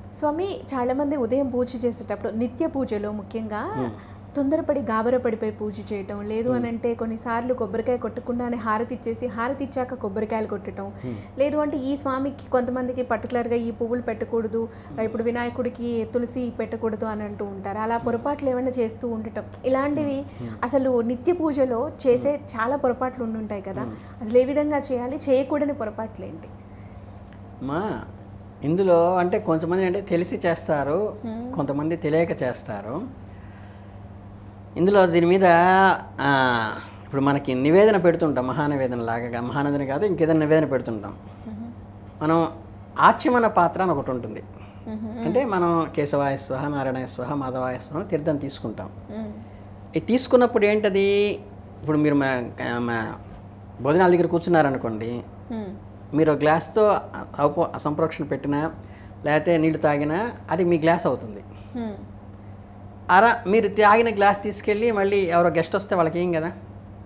స్వామి చాలామంది ఉదయం పూజ చేసేటప్పుడు నిత్య పూజలో ముఖ్యంగా తొందరపడి గాబర పడిపోయి పూజ చేయటం లేదు అని అంటే కొన్నిసార్లు కొబ్బరికాయ కొట్టకుండానే హారతి ఇచ్చేసి హారతి ఇచ్చాక కొబ్బరికాయలు కొట్టడం లేదు అంటే ఈ స్వామికి కొంతమందికి పర్టికులర్గా ఈ పువ్వులు పెట్టకూడదు ఇప్పుడు వినాయకుడికి తులసి పెట్టకూడదు అని అంటూ ఉంటారు అలా పొరపాట్లు ఏమైనా చేస్తూ ఉండటం ఇలాంటివి అసలు నిత్య పూజలో చేసే చాలా పొరపాట్లు ఉండుంటాయి కదా అసలు ఏ విధంగా చేయాలి చేయకూడని పొరపాట్లు ఏంటి మా ఇందులో అంటే కొంతమంది అంటే తెలిసి చేస్తారు కొంతమంది తెలియక చేస్తారు ఇందులో దీని మీద ఆ, ఇప్పుడు మనకి నివేదన పెడుతుంటాం మహానివేదన లాగా మహానివేదన కాదు ఇంకేదైనా నివేదన పెడుతుంటాం మనం ఆచమన పాత్ర అని ఒకటి ఉంటుంది అంటే మనం కేశవాయ స్వహ నారాయణ స్వహ మాధవాయ స్వహ తీర్థం తీసుకుంటాం ఇది తీసుకున్నప్పుడు ఏంటది ఇప్పుడు మీరు మా మా భోజనాల దగ్గర కూర్చున్నారనుకోండి మీరు ఒక గ్లాస్తో అపో సంప్రోక్షణ పెట్టినా లేకపోతే నీళ్లు తాగినా అది మీ గ్లాస్ అవుతుంది అర మీరు తాగిన గ్లాస్ తీసుకెళ్ళి మళ్ళీ ఎవరో గెస్ట్ వస్తే వాళ్ళకి ఏం కదా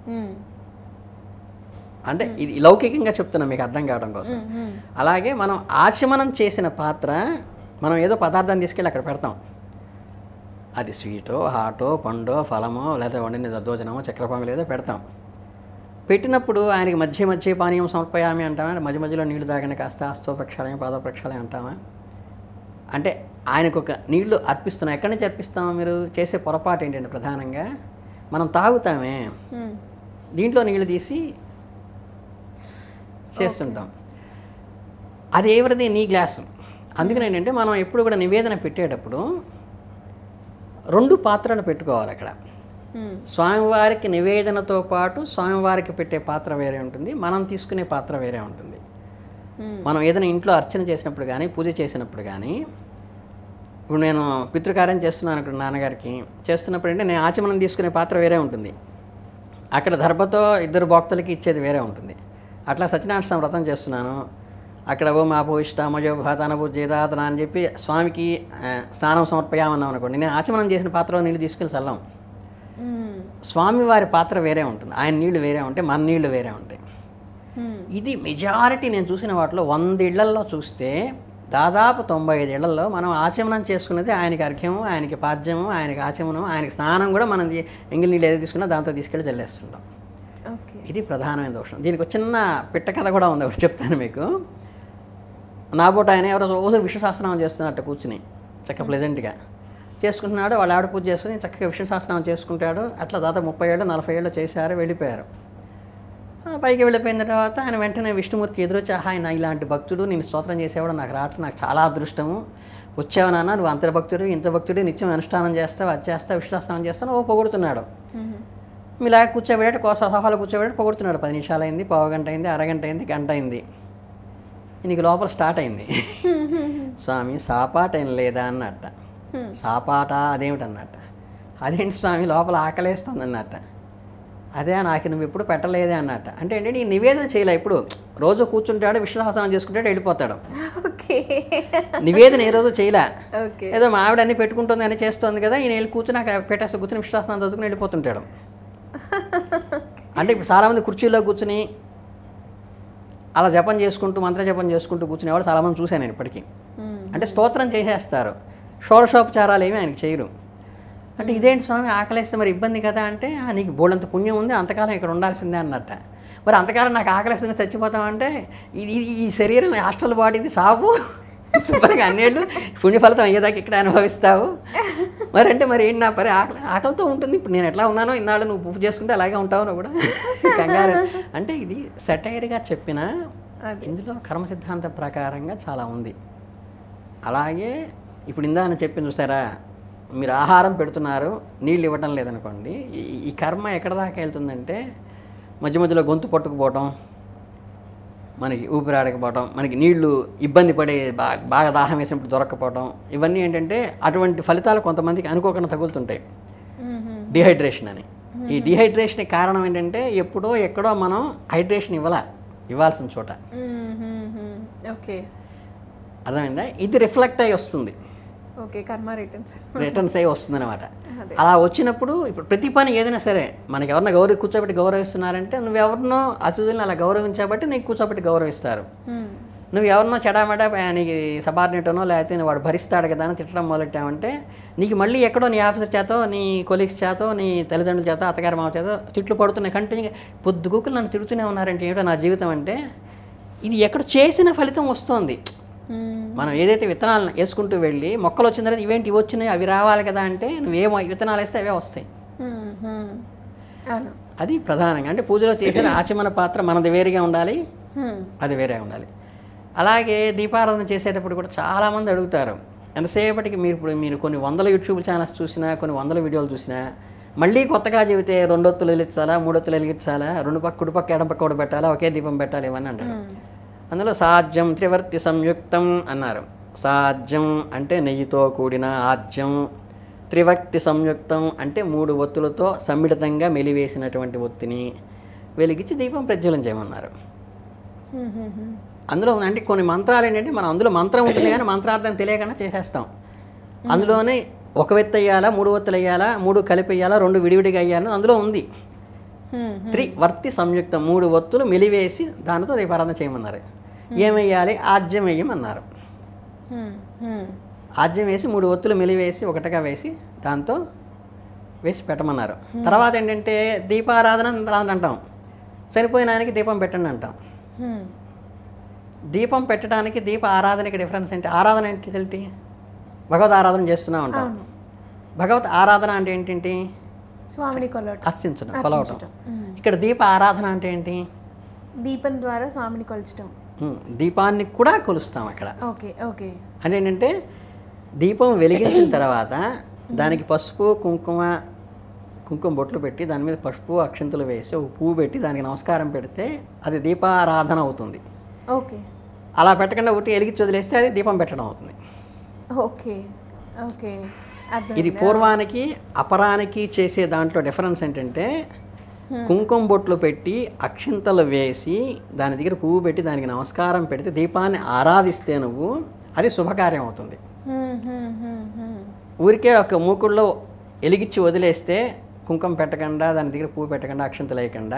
అంటే ఇది లౌకికంగా చెప్తున్నా మీకు అర్థం కావడం కోసం అలాగే మనం ఆచమనం చేసిన పాత్ర మనం ఏదో పదార్థాన్ని తీసుకెళ్ళి అక్కడ పెడతాం అది స్వీటో హాటో పండో ఫలమో లేకపోతే వండిన దద్దోజనమో చక్కెర పొంగల్ ఏదో పెడతాం పెట్టినప్పుడు ఆయనకి మధ్య మధ్య పానీయం సమర్పయామి అంటామా మధ్య మధ్యలో నీళ్లు తాగండి కాస్త ఆస్తో ప్రక్షాళయం పాద ప్రక్షాళయం అంటామా అంటే ఆయనకు ఒక నీళ్లు అర్పిస్తున్నాం ఎక్కడి నుంచి అర్పిస్తామా మీరు చేసే పొరపాటు ఏంటంటే ప్రధానంగా మనం తాగుతామే దీంట్లో నీళ్లు తీసి చేస్తుంటాం అది ఎవరిది నీ గ్లాసు అందుకని ఏంటంటే మనం ఎప్పుడు కూడా నివేదన పెట్టేటప్పుడు రెండు పాత్రలు పెట్టుకోవాలి అక్కడ స్వామివారికి నివేదనతో పాటు స్వామివారికి పెట్టే పాత్ర వేరే ఉంటుంది మనం తీసుకునే పాత్ర వేరే ఉంటుంది మనం ఏదైనా ఇంట్లో అర్చన చేసినప్పుడు కానీ పూజ చేసినప్పుడు కానీ ఇప్పుడు నేను పితృకార్యం చేస్తున్నాను ఇక్కడ నాన్నగారికి చేస్తున్నప్పుడు అంటే నేను ఆచమనం తీసుకునే పాత్ర వేరే ఉంటుంది అక్కడ దర్భతో ఇద్దరు భక్తులకి ఇచ్చేది వేరే ఉంటుంది అట్లా సత్యనారాయణ వ్రతం చేస్తున్నాను అక్కడ ఓ మా పోయిష్ట మజో భాతానభూ జేదాతన అని చెప్పి స్వామికి ఆ, స్నానం సమర్పయామన్నాం అనుకోండి నేను ఆచమనం చేసిన పాత్రలో నీళ్ళు తీసుకెళ్ళి చల్లం స్వామివారి పాత్ర వేరే ఉంటుంది ఆయన నీళ్లు వేరే ఉంటాయి మన నీళ్లు వేరే ఉంటాయి ఇది మెజారిటీ నేను చూసిన వాటిలో వంద ఇళ్లల్లో చూస్తే దాదాపు తొంభై ఐదు ఇళ్లలో మనం ఆచమనం చేసుకున్నది ఆయనకి అర్ఘ్యము ఆయనకి పాద్యము ఆయనకి ఆచమనం ఆయనకి స్నానం కూడా మనం ది- ఎంగిలి నీళ్ళు ఏదో తీసుకున్నా దాంతో తీసుకెళ్ళి చల్లేస్తుంటాం ఓకే ఇది ప్రధానమైన దోషం దీనికి ఒక చిన్న పిట్ట కథ కూడా ఉంది ఒకటి చెప్తాను మీకు నాబోట ఆయన ఎవరో రోజు విశ్వశాస్త్రం చేస్తున్నట్టు కూర్చుని చక్క ప్లెజెంట్గా చేసుకుంటున్నాడు వాళ్ళ ఆవిడ పూజ చేస్తుంది చక్కగా విశ్వశాస్త్రం చేసుకుంటాడు అట్లా దాదాపు ముప్పై ఏళ్ళు నలభై ఏళ్ళు చేశారు వెళ్ళిపోయారు ఆ, పైకి వెళ్ళిపోయిన తర్వాత ఆయన వెంటనే విష్ణుమూర్తి ఎదురొచ్చి ఆహా ఆయన ఇలాంటి భక్తుడు నేను స్తోత్రం చేసేవాడు నాకు రావటం నాకు చాలా అదృష్టము వచ్చావు నాన్న నువ్వు అంత భక్తుడు ఇంత భక్తుడు నిత్యం అనుష్ఠానం చేస్తావు అది చేస్తావు విశ్వాసనం చేస్తావు ఓ పొగుడుతున్నాడు ఇలా కూర్చోబెట్టి కోస సోఫాలో కూర్చోబెట్టి పొగుడుతున్నాడు పది నిమిషాలు అయింది పావు గంట అయింది అరగంట అయింది గంట అయింది నీకు లోపల స్టార్ట్ అయింది స్వామి సాపాట ఏం లేదా అన్నట్ట సాపాట అదేమిటి అన్నట్ట అదేంటి స్వామి లోపల ఆకలేస్తుంది అన్నట్ట అదే నాకు నువ్వు ఎప్పుడు పెట్టలేదే అన్నట్ట అంటే ఏంటంటే ఈ నివేదన చేయలే ఇప్పుడు రోజు కూర్చుంటాడు విశ్వాసనం చేసుకుంటాడు వెళ్ళిపోతాడు ఓకే నివేదన ఏ రోజు చేయలే ఓకే ఏదో మా ఆవిడ అన్ని పెట్టుకుంటుంది అని చేస్తుంది కదా ఈయన వెళ్ళి కూర్చుని అక్కడ పెట్టేసి కూర్చుని విశ్వాసం చదువుకుని వెళ్ళిపోతుంటాడు అంటే ఇప్పుడు చాలామంది కుర్చీలో కూర్చుని అలా జపం చేసుకుంటూ మంత్ర జపం చేసుకుంటూ కూర్చునేవాడు చాలామంది చూశాను నేను ఇప్పటికీ అంటే స్తోత్రం చేసేస్తారు షోడశోపచారాలు ఏమీ ఆయనకి చేయరు అంటే ఇదేంటి స్వామి ఆకలేస్తే మరి ఇబ్బంది కదా అంటే "ఆ, నీకు బోళ్ళంత పుణ్యం ఉంది అంతకాలం ఇక్కడ ఉండాల్సిందే అన్నట్ట మరి అంతకాలం నాకు ఆకలేస్తుంది చచ్చిపోతామంటే ఇది ఇది- ఈ శరీరం హాస్టల్ బాడీది సాగు శుభ్రంగా అన్నేళ్ళు పుణ్య ఫలితం అయ్యేదాకా ఇక్కడ అనుభవిస్తావు మరి అంటే మరి ఏంటి నా పరి ఆకలి ఆకలితో ఉంటుంది ఇప్పుడు నేను ఎట్లా ఉన్నానో ఇన్నాళ్ళు నువ్వు పూజ చేసుకుంటే అలాగే ఉంటావు నువ్వు కూడా కంగారు అంటే ఇది సెటైర్గా చెప్పిన అది. ఇందులో కర్మ సిద్ధాంత ప్రకారంగా చాలా ఉంది అలాగే ఇప్పుడు ఇందా అని చెప్పింది చూసారా మీరు ఆహారం పెడుతున్నారు నీళ్ళు ఇవ్వటం లేదనుకోండి ఈ- ఈ కర్మ ఎక్కడ దాకా వెళ్తుందంటే మధ్య మధ్యలో గొంతు పట్టుకుపోవటం మనకి ఊపిరాడకపోవటం మనకి నీళ్లు ఇబ్బంది పడే బాగా బాగా దాహం వేసినప్పుడు దొరక్కపోవటం ఇవన్నీ ఏంటంటే అటువంటి ఫలితాలు కొంతమందికి అనుకోకుండా తగులుతుంటాయి డిహైడ్రేషన్ అని ఈ డిహైడ్రేషన్ కారణం ఏంటంటే ఎప్పుడో ఎక్కడో మనం హైడ్రేషన్ ఇవ్వాల ఇవ్వాల్సిన చోట ఓకే అర్థమైందా ఇది రిఫ్లెక్ట్ అయ్యి వస్తుంది ఓకే కర్మ రిటర్న్స్ రిటర్న్స్ అయ్యి వస్తుంది అనమాట అదే. అలా వచ్చినప్పుడు ఇప్పుడు ప్రతి పని ఏదైనా సరే మనకి ఎవరిన గౌరవ కూర్చోబెట్టి గౌరవిస్తున్నారంటే నువ్వెవరినో అతిథులను అలా గౌరవించబట్టి నీకు కూర్చోబెట్టి గౌరవిస్తారు నువ్వు ఎవరినో చెడామెడా నీకు సబార్డినేటనో లేకపోతే వాడు భరిస్తాడు కదా అని తిట్టడం మొదలెట్టామంటే నీకు మళ్ళీ ఎక్కడో నీ ఆఫీసర్ చేతో నీ కొలీగ్స్ చేతో నీ తల్లిదండ్రుల చేత అత్తగారి మామ చేత తిట్లు పడుతున్నాయి కంటిన్యూగా పొద్దుగుకులు నన్ను తిడుతూనే ఉన్నారంటే ఏమిటో నా జీవితం అంటే ఇది ఎక్కడ చేసిన ఫలితం వస్తుంది మ్మ్. మనం ఏదైతే విత్తనాలు వేసుకుంటూ వెళ్ళి మొక్కలు వచ్చిన తర్వాత ఇవేంటి ఇవి వచ్చినాయి అవి రావాలి కదా అంటే నువ్వేమో విత్తనాలు వేస్తే అవే వస్తాయి మ్మ్. మ్మ్. అవును అది ప్రధానంగా అంటే పూజలో చేసిన ఆచమన పాత్ర మనది వేరుగా ఉండాలి మ్మ్. అది వేరే ఉండాలి అలాగే దీపారాధన చేసేటప్పుడు కూడా చాలామంది అడుగుతారు ఎంతసేపటికి మీరు ఇప్పుడు మీరు కొన్ని వందల యూట్యూబ్ ఛానల్స్ చూసినా కొన్ని వందల వీడియోలు చూసినా మళ్ళీ కొత్తగా చెబితే రెండొత్తులు వెలిగించాలా మూడొత్తులు వెలిగించాలా రెండు పక్క కుడి పక్క ఎడం పక్క కూడా పెట్టాలా ఒకే దీపం పెట్టాలి ఇవన్నీ అంటారు మ్మ్. అందులో సాధ్యం త్రివర్తి సంయుక్తం అన్నారు సాధ్యం అంటే నెయ్యితో కూడిన ఆజ్యం త్రివర్తి సంయుక్తం అంటే మూడు ఒత్తులతో సమ్మిళితంగా మెలివేసినటువంటి ఒత్తిని వెలిగించి దీపం ప్రజ్వలం చేయమన్నారు మ్మ్. మ్మ్. మ్మ్. అందులో ఉంది- అంటే కొన్ని మంత్రాలు ఏంటంటే మనం అందులో మంత్రం ఉంటుంది కానీ మంత్రార్థం తెలియకుండా చేసేస్తాం అందులోనే ఒక వెత్తి అయ్యాలా మూడు ఒత్తులు అయ్యాలా మూడు కలిపి అయ్యాలా రెండు విడివిడిగా అయ్యాలా అందులో ఉంది మ్మ్. త్రివర్తి సంయుక్తం మూడు ఒత్తులు మెలివేసి దానితో దీపారాధన చేయమన్నారు ఏమయ్యాలి ఆజ్యం వేయమన్నారు మ్మ్. మ్మ్. ఆజ్యం వేసి మూడు ఒత్తులు మెలివేసి ఒకటిగా వేసి దాంతో వేసి పెట్టమన్నారు తర్వాత ఏంటంటే దీపారాధన తర్వాత అంటాం చనిపోయిన ఆయనకి దీపం పెట్టండి అంటాం మ్మ్. దీపం పెట్టడానికి దీప ఆరాధనకి డిఫరెన్స్ ఏంటి ఆరాధన ఏంటి ఏంటి భగవద్ ఆరాధన చేస్తున్నాం అంటాం అవును భగవత్ ఆరాధన అంటే ఏంటి స్వామిని కొలవటం అర్చించడం కొలవటం అర్చించటం. మ్మ్. ఇక్కడ దీప ఆరాధన అంటే ఏంటి దీపం ద్వారా స్వామిని కొలచటం ఉమ్, దీపాన్ని కూడా కొలుస్తాం అక్కడ ఓకే ఓకే అంటే ఏంటంటే దీపం వెలిగించిన తర్వాత దానికి పసుపు కుంకుమ కుంకుమ బొట్లు పెట్టి దాని మీద పసుపు అక్షంతులు వేసి ఒక పువ్వు పెట్టి దానికి నమస్కారం పెడితే అది దీపారాధన అవుతుంది ఓకే అలా పెట్టకుండా ఒకటి వెలిగించి వదిలేస్తే అది దీపం పెట్టడం అవుతుంది ఓకే ఓకే అర్థం ఇది పూర్వానికి అపరానికి చేసే దాంట్లో డిఫరెన్స్ ఏంటంటే కుంకుమ బొట్లు పెట్టి అక్షింతలు వేసి దాని దగ్గర పువ్వు పెట్టి దానికి నమస్కారం పెడితే దీపాన్ని ఆరాధిస్తే నువ్వు అది శుభకార్యం అవుతుంది మ్మ్. మ్మ్. మ్మ్. మ్మ్. ఊరికే ఒక మూకుడులో ఎలిగిచ్చి వదిలేస్తే కుంకుమ పెట్టకుండా దాని దగ్గర పువ్వు పెట్టకుండా అక్షంతలు వేయకుండా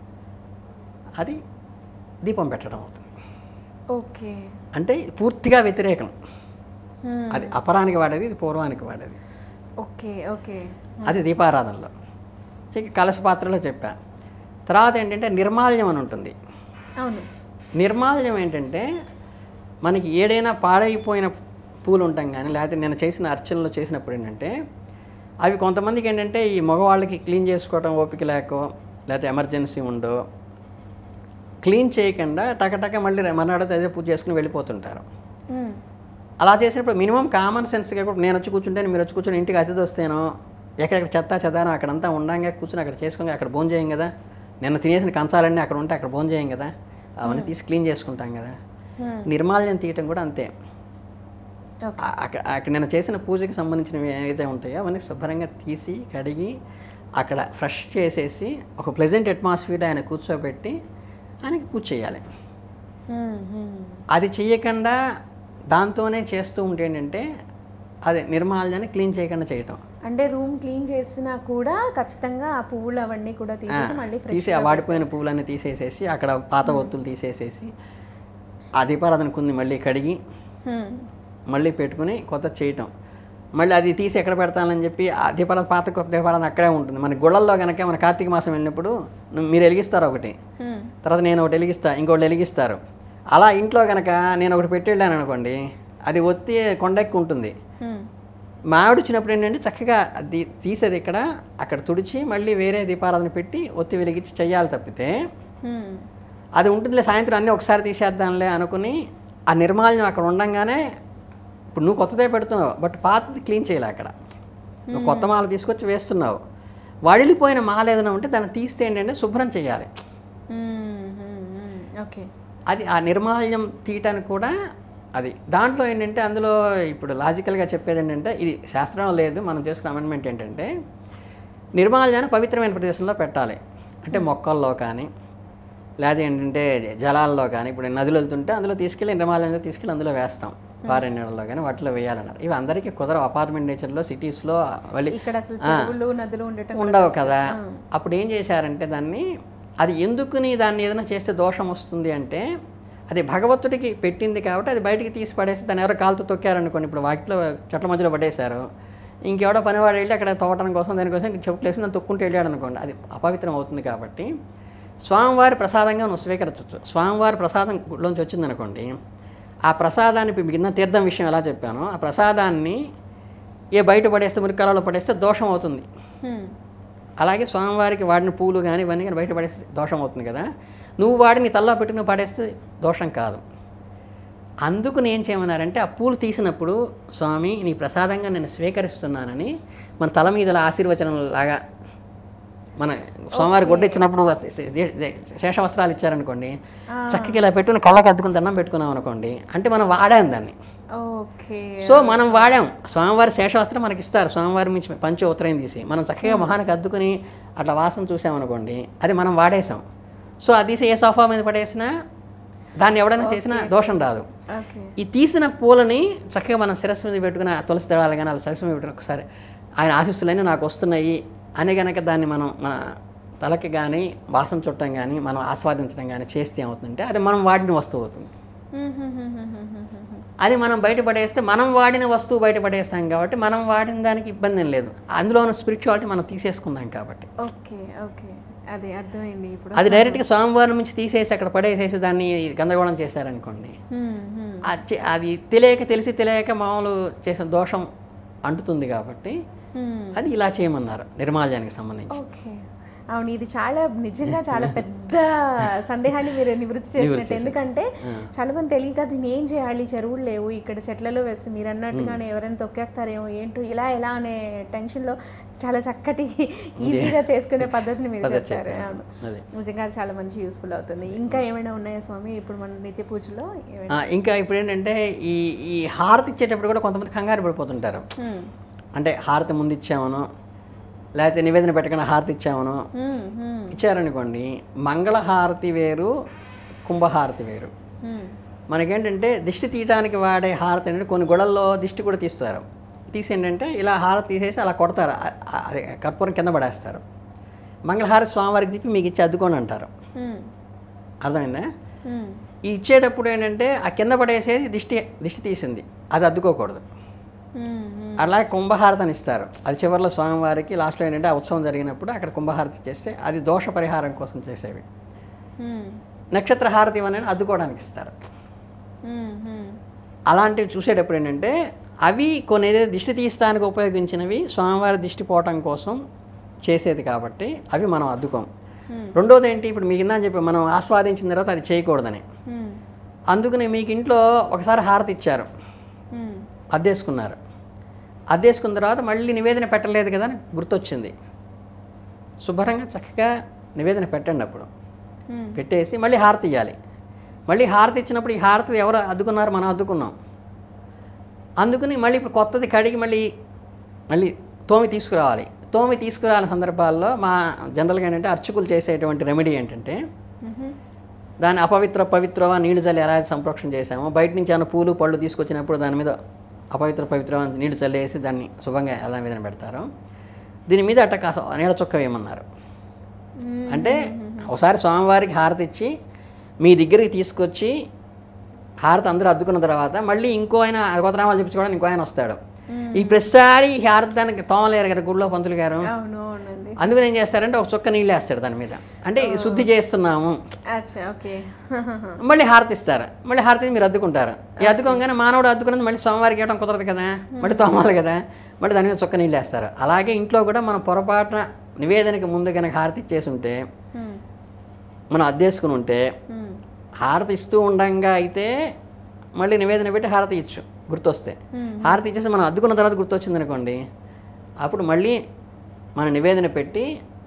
అది దీపం పెట్టడం అవుతుంది ఓకే అంటే పూర్తిగా వ్యతిరేకం మ్మ్. అది అపరానికి వాడేది ఇది పూర్వానికి వాడేది ఓకే ఓకే అది దీపారాధనలో ఇక కలశ పాత్రలో చెప్పా తర్వాత ఏంటంటే నిర్మాల్యం అని ఉంటుంది అవును నిర్మాల్యం ఏంటంటే మనకి ఏడైనా పాడైపోయిన పూలు ఉంటాం కానీ లేకపోతే నేను చేసిన అర్చనలు చేసినప్పుడు ఏంటంటే అవి కొంతమందికి ఏంటంటే ఈ మగవాళ్ళకి క్లీన్ చేసుకోవడం ఓపిక లేకో లేకపోతే ఎమర్జెన్సీ ఉండో క్లీన్ చేయకుండా టకటక మళ్ళీ మర్నాడు అదే పూజ చేసుకుని వెళ్ళిపోతుంటారు మ్మ్. అలా చేసినప్పుడు మినిమం కామన్ సెన్స్గా కూడా నేను వచ్చి కూర్చుంటే మీరు వచ్చి కూర్చొని ఇంటికి అతిథి వస్తేనో ఎక్కడెక్కడ చెత్త చెదానో అక్కడంతా ఉండంగా కూర్చొని అక్కడ చేసుకొని అక్కడ భోజనం చేయం కదా నిన్న తినేసిన కంచాలన్నీ అక్కడ ఉంటే అక్కడ భోజనం చేయం కదా అవన్నీ తీసి క్లీన్ చేసుకుంటాం కదా మ్మ్. నిర్మాల్యం తీయటం కూడా అంతే ఓకే ఆ- అక్కడ అక్కడ నేను చేసిన పూజకి సంబంధించినవి ఏవైతే ఉంటాయో అవన్నీ శుభ్రంగా తీసి కడిగి అక్కడ ఫ్రెష్ చేసేసి ఒక ప్లెజెంట్ అట్మాస్ఫియర్ ఆయన కూర్చోబెట్టి ఆయనకి పూజ చేయాలి మ్మ్. మ్మ్. అది చెయ్యకుండా దాంతోనే చేస్తూ ఉంటే ఏంటంటే అది నిర్మాల్యాన్ని క్లీన్ చేయకుండా చేయటం అంటే రూమ్ క్లీన్ చేసినా కూడా ఖచ్చితంగా ఆ పువ్వులు అవన్నీ కూడా తీసేసి మళ్ళీ ఫ్రెష్ తీసి ఆ వాడిపోయిన పువ్వులన్నీ తీసేసేసి అక్కడ పాత ఒత్తులు తీసేసేసి ఆ దీపారాధన కుంది మళ్ళీ కడిగి మళ్ళీ పెట్టుకుని కొత్త చేయటం మళ్ళీ అది తీసి ఎక్కడ పెడతానని చెప్పి ఆ దీపారాధన పాత కొత్త దీపారాధన అక్కడే ఉంటుంది మన గుళ్ళల్లో కనుక మన కార్తీక మాసం వెళ్ళినప్పుడు నువ్వు మీరు వెలిగిస్తారు ఒకటి తర్వాత నేను ఒకటి వెలిగిస్తా ఇంకోటి వెలిగిస్తారు అలా ఇంట్లో కనుక నేను ఒకటి పెట్టి వెళ్ళాను అనుకోండి అది ఒత్తి కొండెక్కి ఉంటుంది మామిడి వచ్చినప్పుడు ఏంటంటే చక్కగా అది తీసేది ఇక్కడ అక్కడ తుడిచి మళ్ళీ వేరే దీపారాధన పెట్టి ఒత్తి వెలిగించి చెయ్యాలి తప్పితే అది ఉంటుందిలే సాయంత్రం అన్నీ ఒకసారి తీసేద్దాంలే అనుకుని ఆ నిర్మాల్యం అక్కడ ఉండంగానే ఇప్పుడు నువ్వు కొత్తదే పెడుతున్నావు బట్ పాతది క్లీన్ చేయలే అక్కడ నువ్వు కొత్త మాల తీసుకొచ్చి వేస్తున్నావు వడిలిపోయిన మాల ఏదైనా ఉంటే దాన్ని తీస్తే ఏంటంటే శుభ్రం చేయాలి ఓకే అది ఆ నిర్మాల్యం తీయటానికి కూడా అది దాంట్లో ఏంటంటే అందులో ఇప్పుడు లాజికల్గా చెప్పేది ఏంటంటే ఇది శాస్త్రం లేదు మనం చేసుకున్న అమెండ్మెంట్ ఏంటంటే నిర్మాల్యాన్ని పవిత్రమైన ప్రదేశంలో పెట్టాలి అంటే మొక్కల్లో కానీ లేదా ఏంటంటే జలాల్లో కానీ ఇప్పుడు నదులు వెళ్తుంటే అందులో తీసుకెళ్ళి నిర్మాల్యాన్ని తీసుకెళ్ళి అందులో వేస్తాం పారెన్నీళ్ళలో కానీ వాటిలో వేయాలన్నారు ఇవి అందరికీ కుదరవు అపార్ట్మెంట్ నేచర్లో సిటీస్లో మళ్ళీ ఇక్కడ అసలు చెరువులు నదులు ఉండటం కూడా ఉండవు కష్టం. కదా ఆ. అప్పుడు ఏం చేశారంటే దాన్ని అది ఎందుకుని దాన్ని ఏదైనా చేస్తే దోషం వస్తుంది అంటే అది భగవంతుడికి పెట్టింది కాబట్టి అది బయటికి తీసి పడేసి దాన్ని ఎవరో కాలుతో తొక్కారనుకోండి ఇప్పుడు వాకిట్లో చెట్ల మధ్యలో పడేశారు ఇంకెవడో పనివాడు వెళ్ళి అక్కడ తోటం కోసం దానికోసం చెప్పులు వేసి దాన్ని తొక్కుంటూ వెళ్ళాడు అనుకోండి అది అపవిత్రం అవుతుంది కాబట్టి స్వామివారి ప్రసాదంగా నువ్వు స్వీకరించవచ్చు స్వామివారి ప్రసాదం గుడిలోంచి వచ్చింది అనుకోండి ఆ ప్రసాదాన్ని ఇప్పుడు మీకు ఇందాక తీర్థం విషయం ఎలా చెప్పానో ఆ ప్రసాదాన్ని ఏ బయట పడేస్తే మురికాలలో పడేస్తే దోషం అవుతుంది హ్మ్. అలాగే స్వామివారికి వాడిన పూలు కానీ ఇవన్నీ కానీ బయట పడేస్తే దోషం అవుతుంది కదా నువ్వు వాడిని తల్లో పెట్టుకుని పడేస్తే దోషం కాదు అందుకు నేను చేయమన్నారంటే ఆ పూలు తీసినప్పుడు స్వామి నీ ప్రసాదంగా నేను స్వీకరిస్తున్నానని మన తల మీద ఇలా ఆశీర్వచనం లాగా మన స్వామివారి గొడ్డ ఇచ్చినప్పుడు శేష వస్త్రాలు ఇచ్చారనుకోండి ఆ. చక్కగా ఇలా పెట్టుకుని కళ్ళకి అద్దుకుని దండం పెట్టుకున్నాం అనుకోండి అంటే మనం వాడాం దాన్ని ఓకే సో మనం వాడాం స్వామివారి శేషవస్త్రం మనకి ఇస్తారు స్వామివారి నుంచి పంచ ఉత్తరం తీసి మనం చక్కగా మొహానికి అద్దుకుని అట్లా వాసన చూసామనుకోండి అది మనం వాడేసాం సో అది తీసి ఏ సోఫా మీద పడేసినా దాన్ని ఎవడైనా చేసినా దోషం రాదు ఓకే ఈ తీసిన పూలని చక్కగా మనం శిరస్సు మీద పెట్టుకుని ఆ తులసి దళాలు కానీ అలా శిరస్సు మీద పెట్టుకుని ఒకసారి ఆయన ఆశీస్సులన్నీ నాకు వస్తున్నాయి అని కనుక దాన్ని మనం మన తలకి కానీ వాసన చుట్టం కానీ మనం ఆస్వాదించడం కానీ చేస్తే ఏమవుతుందంటే అది మనం వాడిన వస్తువు అవుతుంది హ్మ్, హ్మ్, హ్మ్, హ్మ్, హ్మ్, హ్మ్, హ్మ్. అది మనం బయట పడేస్తే మనం వాడిన వస్తువు బయట పడేస్తాం కాబట్టి మనం వాడిన దానికి ఇబ్బంది ఏం లేదు అందులో ఉన్న స్పిరిచువాలిటీ మనం తీసేసుకుందాం కాబట్టి ఓకే ఓకే అదే అర్థమైంది ఇప్పుడు అది డైరెక్ట్గా స్వామివారి నుంచి తీసేసి అక్కడ పడేసేసి దాన్ని గందరగోళం చేశారనుకోండి హ్మ్, హ్మ్. అది చే- అది తెలియక తెలిసి తెలియక మామూలు చేసిన దోషం అంటుతుంది కాబట్టి హ్మ్. అది ఇలా చేయమన్నారు నిర్మాల్యానికి సంబంధించి ఓకే అవును ఇది చాలా నిజంగా చాలా పెద్ద సందేహాన్ని మీరు నివృత్తి చేసినట్టు చేశారు. ఎందుకంటే ఆ. చాలా మంది తెలియక దీన్ని ఏం చేయాలి చెరువులు లేవు ఇక్కడ చెట్లలో వేస్తే మీరు అన్నట్టుగానే ఎవరైనా తొక్కేస్తారేమో ఏంటో ఇలా ఎలా అనే టెన్షన్లో చాలా చక్కటి ఈజీగా చేసుకునే పద్ధతిని మీరు పద్ధతి చెప్పారు చెప్పాను. అవును అదే. నిజంగా అది చాలా మంచి యూస్ఫుల్ అవుతుంది ఇంకా ఏమైనా ఉన్నాయా స్వామి ఇప్పుడు మన నిత్య పూజలో ఏమైనా ఆ, ఇంకా ఇప్పుడు ఏంటంటే ఈ ఈ హారతి ఇచ్చేటప్పుడు కూడా కొంతమంది కంగారు పడిపోతుంటారు హ్మ్. అంటే హారతి ముందు ఇచ్చామను లేకపోతే నివేదన పెట్టకుండా హారతి ఇచ్చామను హ్మ్, హ్మ్, ఇచ్చారనుకోండి మంగళహారతి వేరు కుంభహారతి వేరు హ్మ్. మనకేంటంటే దిష్టి తీయడానికి వాడే హారతి అంటే కొన్ని గొడవల్లో దిష్టి కూడా తీస్తారు తీసి ఏంటంటే ఇలా హారతి తీసేసి అలా కొడతారు అ- అ- అదే కర్పూరం కింద పడేస్తారు మంగళహారతి స్వామివారికి తిప్పి మీకు ఇచ్చి అద్దుకోని అంటారు హ్మ్, అర్థమైందా హ్మ్. ఈ ఇచ్చేటప్పుడు ఏంటంటే ఆ కింద పడేసేది దిష్టి దిష్టి తీసింది అది అద్దుకోకూడదు హ్మ్, హ్మ్. అలాగే కుంభహారతిని ఇస్తారు అది చివరిలో స్వామివారికి లాస్ట్లో ఏంటంటే ఆ ఉత్సవం జరిగినప్పుడు అక్కడ కుంభహారతి చేస్తే అది దోష పరిహారం కోసం చేసేవి హ్మ్, నక్షత్ర హారతి అనేది అద్దుకోవడానికి ఇస్తారు హ్మ్, హ్మ్. అలాంటివి చూసేటప్పుడు ఏంటంటే అవి కొన్ని ఏదైతే దిష్టి తీయడానికి ఉపయోగించినవి స్వామివారి దిష్టి పోవటం కోసం చేసేది కాబట్టి అవి మనం అద్దుకోం Hmm. రెండోది ఏంటి ఇప్పుడు మీకు ఇందా చెప్పి మనం ఆస్వాదించిన తర్వాత అది చేయకూడదని హ్మ్, అందుకని మీకు ఇంట్లో ఒకసారి హారతి ఇచ్చారు హ్మ్. అద్దేసుకున్నారు అద్దేసుకున్న తర్వాత మళ్ళీ నివేదన పెట్టలేదు కదా అని గుర్తొచ్చింది శుభ్రంగా చక్కగా నివేదన పెట్టండి అప్పుడు హ్మ్. పెట్టేసి మళ్ళీ హారతి ఇవ్వాలి మళ్ళీ హారతి ఇచ్చినప్పుడు ఈ హారతి ఎవరు అద్దుకున్నారు మనం అద్దుకున్నాం అందుకని మళ్ళీ ఇప్పుడు కొత్తది కడిగి మళ్ళీ మళ్ళీ తోమి తీసుకురావాలి తోమి తీసుకురాని సందర్భాల్లో మా జనరల్గా ఏంటంటే అర్చకులు చేసేటువంటి రెమెడీ ఏంటంటే మ్మ్. దాన్ని అపవిత్ర పవిత్రవా నీళ్లు చల్లి ఎలా అయితే సంప్రోక్షణ చేసామో బయట నుంచి ఏమైనా పూలు పళ్ళు తీసుకొచ్చినప్పుడు దాని మీద అపవిత్ర పవిత్ర నీళ్లు చల్లేసి దాన్ని శుభంగా ఎలా మీద పెడతారో దీని మీద అట్ట కాస్త నీడ చుక్క వేయమన్నారు మ్మ్. అంటే ఒకసారి స్వామివారికి హారతి ఇచ్చి మీ దగ్గరికి తీసుకొచ్చి హారతి అందరూ అద్దుకున్న తర్వాత మళ్ళీ ఇంకో ఆయన గోతనామాలు చెప్పించుకోవడానికి ఇంకో ఆయన వస్తాడు మ్మ్. ఈ ప్రతిసారి ఈ హారతి దానికి తోమలేరు గారు గుళ్ళో పంతులు గారు అవును అవునండి అందుకని ఏం చేస్తారంటే ఒక చుక్క నీళ్ళు వేస్తాడు దాని మీద అంటే ఇది శుద్ధి చేస్తున్నాము అచ్చా ఓకే మళ్ళీ హారతి ఇస్తారు మళ్ళీ హారతి మీరు అద్దుకుంటారు ఈ అద్దుకోగానే మానవుడు అద్దుకున్నది మళ్ళీ స్వామివారికి ఇవ్వడం కుదరదు కదా మళ్ళీ తోమాలి కదా మళ్ళీ దాని మీద చుక్క నీళ్ళు వేస్తారు అలాగే ఇంట్లో కూడా మనం పొరపాటున నివేదనకి ముందు కనుక హారతి ఇచ్చేసి ఉంటే మ్మ్. మనం అద్దేసుకుని ఉంటే మ్మ్. హారతి ఇస్తూ ఉండంగా అయితే మళ్ళీ నివేదన పెట్టి హారతి ఇచ్చు గుర్తొస్తే మ్మ్. హారతి ఇచ్చేసి మనం అద్దుకున్న తర్వాత గుర్తొచ్చింది అనుకోండి అప్పుడు మళ్ళీ మన నివేదన పెట్టి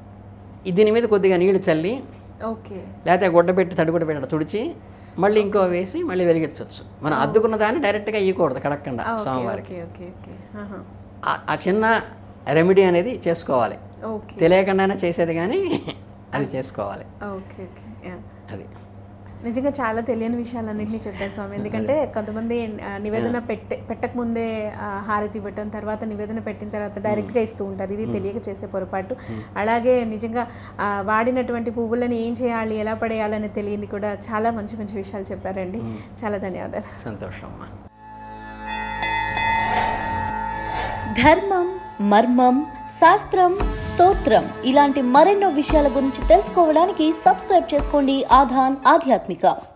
ఈ దీని మీద కొద్దిగా నీళ్లు చల్లి ఓకే లేకపోతే గుడ్డ పెట్టి తడిగుడ్డ పెట్టి తుడిచి మళ్ళీ ఇంకో వేసి మళ్ళీ వెలిగించవచ్చు మనం అద్దుకున్న దాన్ని డైరెక్ట్గా ఇవ్వకూడదు కడక్కండా ఆ, ఓకే స్వామివారికి ఓకే ఓకే ఓకే ఆహా. ఆ- ఆ చిన్న రెమెడీ అనేది చేసుకోవాలి ఓకే తెలియకుండానే చేసేది కానీ అది చేసుకోవాలి ఓకే ఓకే యా. అది నిజంగా చాలా తెలియని విషయాలన్నింటినీ చెప్పారు స్వామి ఎందుకంటే కొంతమంది ఆ, నివేదన పెట్టే పెట్టక ముందే ఆ, హారతి ఇవ్వటం తర్వాత నివేదన పెట్టిన తర్వాత డైరెక్ట్గా ఇస్తూ ఉంటారు ఇది తెలియక చేసే పొరపాటు అలాగే నిజంగా ఆ, వాడినటువంటి పువ్వులను ఏం చేయాలి ఎలా పడేయాలని తెలియని కూడా చాలా మంచి మంచి విషయాలు చెప్పారండి చాలా ధన్యవాదాలు సంతోషం అమ్మా ధర్మం మర్మం శాస్త్రం స్తోత్రం ఇలాంటి మరెన్నో విషయాల గురించి తెలుసుకోవడానికి సబ్స్క్రైబ్ చేసుకోండి ఆధాన్ ఆధ్యాత్మిక